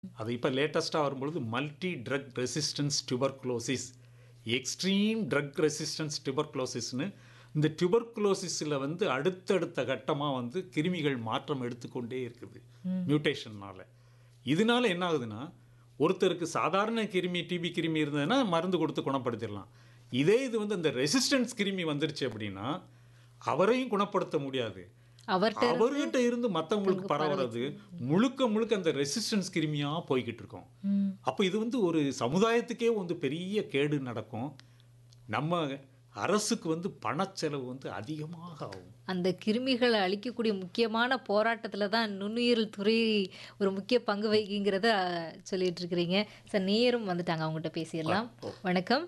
அது இப்போ லேட்டஸ்ட்டாக வரும்பொழுது multi drug resistance tuberculosis extreme drug resistance டியூபர்குலோசிஸ்னு இந்த டியூபர்குலோசிஸில் வந்து அடுத்தடுத்த கட்டமாக வந்து கிருமிகள் மாற்றம் எடுத்துக்கொண்டே இருக்குது மியூட்டேஷன்னால் இதனால என்ன ஆகுதுன்னா ஒருத்தருக்கு சாதாரண கிருமி டிபி கிருமி இருந்ததுன்னா மருந்து கொடுத்து குணப்படுத்திடலாம் இதே இது வந்து அந்த ரெசிஸ்டன்ஸ் கிருமி வந்துருச்சு அப்படின்னா அவரையும் குணப்படுத்த முடியாது அவர்கிட்ட அவர்கிட்ட இருந்து மற்றவங்களுக்கு பரவுறது முழுக்க முழுக்க அந்த ரெசிஸ்டன்ஸ் கிருமியாக போய்கிட்டு இருக்கோம் ம். அப்போ இது வந்து ஒரு சமுதாயத்துக்கே வந்து பெரிய கேடு நடக்கும் நம்ம அரசுக்கு வந்து பணச்செலவு வந்து அதிகமாக ஆகும் அந்த கிருமிகளை அழிக்கக்கூடிய முக்கியமான போராட்டத்தில் தான் நுண்ணுயிரியல் துறை ஒரு முக்கிய பங்கு வகிங்கிறத அஹ், சொல்லிட்டு இருக்கிறீங்க சார் நேரும் வந்துட்டாங்க அவங்ககிட்ட பேசிடலாம் வணக்கம்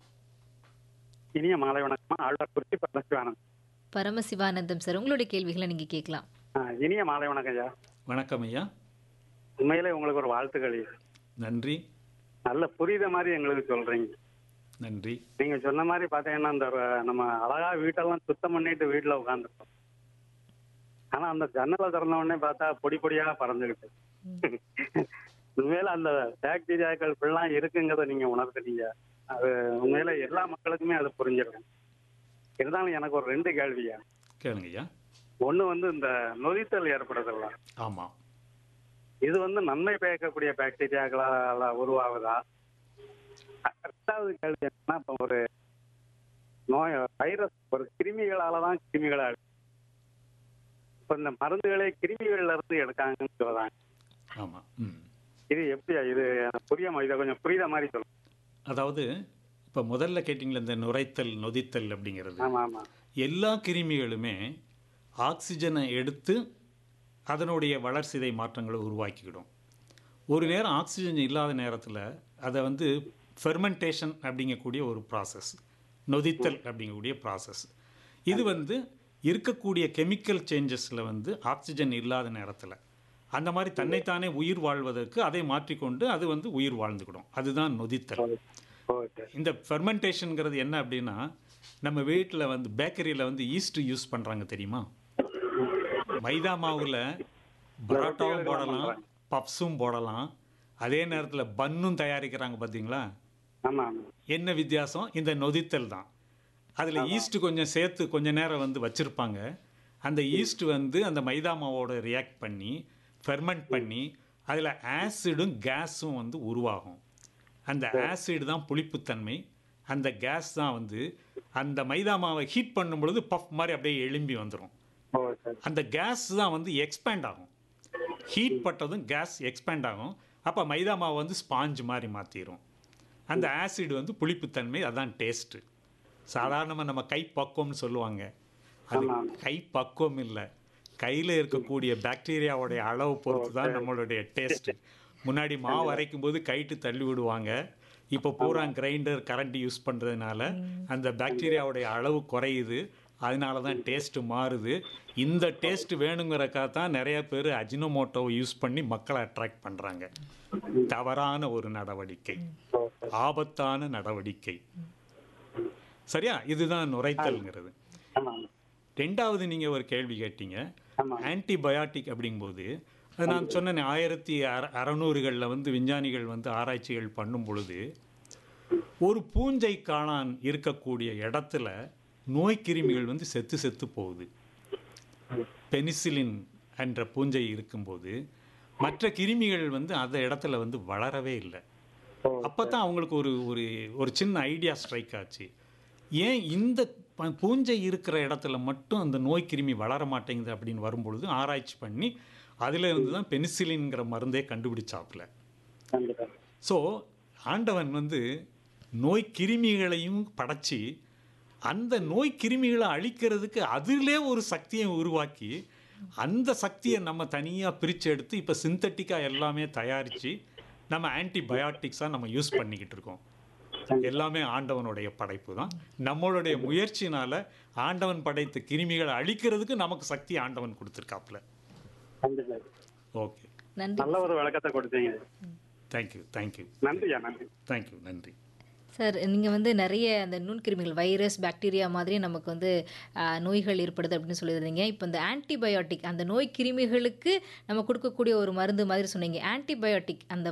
இனிய மாலை வணக்கம் ஆழ்வார்குறிச்சி பரமசிவானந்த் பரமசிவானந்தம் சார் உங்களுடைய கேள்விகளை நீங்கள் கேட்கலாம் ஆ, இனிய மாலை வணக்கம் ஐயா வணக்கம் ஐயா உண்மையிலே உங்களுக்கு ஒரு வாழ்த்துக்கள் நன்றி நல்ல புரியுத மாதிரி எங்களுக்கு சொல்றீங்க நன்றி நீங்க சொன்ன மாதிரி பாத்தீங்கன்னா இந்த ர- நம்ம அழகா வீட்டெல்லாம் சுத்தம் பண்ணிட்டு வீட்டுல உட்காந்துருக்கோம் ஆனா அந்த ஜன்னலை திறந்த உடனே பார்த்தா பொடி பொடியா பறந்துகிட்டு உண்மையில அந்த பாக்டீரியாக்கள் இப்படிலாம் இருக்குங்கிறத நீங்க உணர்த்துறீங்க அது உண்மையில எல்லா மக்களுக்குமே அது புரிஞ்சிருக்கும் இருந்தாலும் எனக்கு ஒரு ரெண்டு கேள்வியா கேளுங்க ஐயா ஒண்ணு வந்து இந்த நொதித்தல் ஏற்படுதல்ல ஆமாம் இது வந்து நன்மை பயக்கக்கூடிய பாக்டீரியாக்களால உருவாகுதா ரெண்டாவது கேள்வி என்னன்னா இப்போ ஒரு நோய் வைரஸ் ஒரு கிருமிகளால தான் கிருமிகளை அழி- இப்போ இந்த மருந்துகளை கிருமிகள்ல இருந்து எடுக்காங்கன்னு சொல்றாங்க ஆமாம் ம் இது எப்படியா இது எனக்கு புரிய மா- இதை கொஞ்சம் புரியுத மாதிரி சொல்லுங்க அதாவது இப்போ முதல்ல கேட்டிங்களே இந்த நுரைத்தல் நொதித்தல் அப்படிங்கிறது ஆமா ஆமா எல்லா கிருமிகளுமே ஆக்சிஜனை எடுத்து அதனுடைய வளர்சிதை மாற்றங்களை உருவாக்கிக்கிடும் ஒரு நேரம் ஆக்சிஜன் இல்லாத நேரத்தில் அதை வந்து ஃபெர்மெண்டேஷன் அப்படிங்கக்கூடிய ஒரு ப்ராசஸ் நொதித்தல் அப்படிங்கக்கூடிய ப்ராசஸ் இது வந்து இருக்கக்கூடிய கெமிக்கல் சேஞ்சஸில் வந்து ஆக்சிஜன் இல்லாத நேரத்தில் அந்த மாதிரி தன்னைத்தானே உயிர் வாழ்வதற்கு அதை மாற்றிக்கொண்டு அது வந்து உயிர் வாழ்ந்துக்கிடும் அதுதான் நொதித்தல் ஓகே இந்த ஃபெர்மெண்டேஷனுங்கிறது என்ன அப்படின்னா நம்ம வீட்டில் வந்து பேக்கரியில் வந்து ஈஸ்ட் யூஸ் பண்ணுறாங்க தெரியுமா மைதா மாவில் பரோட்டாவும் போடலாம் பப்ஸும் போடலாம் அதே நேரத்தில் பன்னும் தயாரிக்கிறாங்க பார்த்தீங்களா ஆமா ஆமா என்ன வித்தியாசம் இந்த நொதித்தல் தான் அதில் ஈஸ்ட் கொஞ்சம் சேர்த்து கொஞ்ச நேரம் வந்து வச்சுருப்பாங்க அந்த ஈஸ்ட் வந்து அந்த மைதா மாவோட ரியாக்ட் பண்ணி ஃபெர்மெண்ட் பண்ணி அதில் ஆசிடும் கேஸும் வந்து உருவாகும் அந்த ஆசிட் தான் புளிப்புத்தன்மை அந்த கேஸ் தான் வந்து அந்த மைதா மாவை ஹீட் பண்ணும் பொழுது பஃப் மாதிரி அப்படியே எழும்பி வந்துடும் ஓ சரி அந்த கேஸ் தான் வந்து எக்ஸ்பேண்ட் ஆகும் ஹீட் பட்டதும் கேஸ் எக்ஸ்பேண்ட் ஆகும் அப்போ மைதா மாவு வந்து ஸ்பாஞ்ச் மாதிரி மாற்றிடும் அந்த ஆசிட் வந்து புளிப்புத்தன்மை அதான் டேஸ்ட்டு சாதாரணமாக நம்ம கை பக்குவம்னு சொல்லுவாங்க அது கை பக்குவம் இல்லை கையில் இருக்கக்கூடிய பாக்டீரியாவுடைய அளவு பொறுத்து தான் நம்மளுடைய டேஸ்ட்டு முன்னாடி மாவு அரைக்கும் போது கைட்டு தள்ளி விடுவாங்க இப்போ பூரா கிரைண்டர் கரண்ட் யூஸ் பண்ணுறதுனால அந்த பாக்டீரியாவுடைய அளவு குறையுது அதனால தான் டேஸ்ட்டு மாறுது இந்த டேஸ்ட் வேணுங்கிறக்காக தான் நிறைய பேர் அஜினோமோட்டோவை யூஸ் பண்ணி மக்களை அட்ராக்ட் பண்ணுறாங்க தவறான ஒரு நடவடிக்கை ஆபத்தான நடவடிக்கை சரியா இதுதான் நுரைத்தல்ங்கிறது ஆமா ஆமா ரெண்டாவது நீங்கள் ஒரு கேள்வி கேட்டீங்க ஆமா. ஆன்டிபயாட்டிக் அப்படிங்கும்போது அது நான் சொன்னேன் ஆயிரத்தி அற அறநூறுகளில் வந்து விஞ்ஞானிகள் வந்து ஆராய்ச்சிகள் பண்ணும் பொழுது ஒரு பூஞ்சை காளான் இருக்கக்கூடிய இடத்துல நோய் கிருமிகள் வந்து செத்து செத்து போகுது பெனிசிலின் என்ற பூஞ்சை இருக்கும்போது மற்ற கிருமிகள் வந்து அந்த இடத்துல வந்து வளரவே இல்லை அப்போ தான் அவங்களுக்கு ஒரு ஒரு ஒரு சின்ன ஐடியா ஸ்ட்ரைக் ஆச்சு ஏன் இந்த ப- பூஞ்சை இருக்கிற இடத்துல மட்டும் அந்த நோய் கிருமி வளர மாட்டேங்குது அப்படின்னு வரும்பொழுது ஆராய்ச்சி பண்ணி அதில் இருந்து தான் பெனிசிலின்ங்கிற மருந்தே கண்டுபிடிச்சாப்புல கண்டிப்பா ஸோ ஆண்டவன் வந்து நோய் கிருமிகளையும் படைச்சி அந்த நோய் கிருமிகளை அழிக்கிறதுக்கு அதிலே ஒரு சக்தியை உருவாக்கி அந்த சக்தியை நம்ம தனியாக பிரித்து எடுத்து இப்போ சிந்தட்டிக்காக எல்லாமே தயாரித்து நம்ம ஆன்டிபயாட்டிக்ஸாக நம்ம யூஸ் பண்ணிக்கிட்டு இருக்கோம் எல்லாமே ஆண்டவனுடைய படைப்பு தான் நம்மளுடைய முயற்சினால ஆண்டவன் படைத்த கிருமிகளை அழிக்கிறதுக்கு நமக்கு சக்தி ஆண்டவன் கொடுத்துருக்காப்புல கண்டிப்பா ஓகே நன்றி நல்ல ஒரு விளக்கத்தை கொடுத்தீங்க தேங்க்யூ தேங்க்யூ நன்றியா நன்றி தேங்க்யூ நன்றி சார் நீங்கள் வந்து நிறைய அந்த நுண்கிருமிகள் வைரஸ் பாக்டீரியா மாதிரி நமக்கு வந்து ஆ, நோய்கள் ஏற்படுது அப்படின்னு சொல்லியிருந்தீங்க இப்போ இந்த ஆன்டிபயோட்டிக் அந்த நோய் கிருமிகளுக்கு நம்ம கொடுக்கக்கூடிய ஒரு மருந்து மாதிரி சொன்னீங்க ஆன்டிபயோட்டிக் அந்த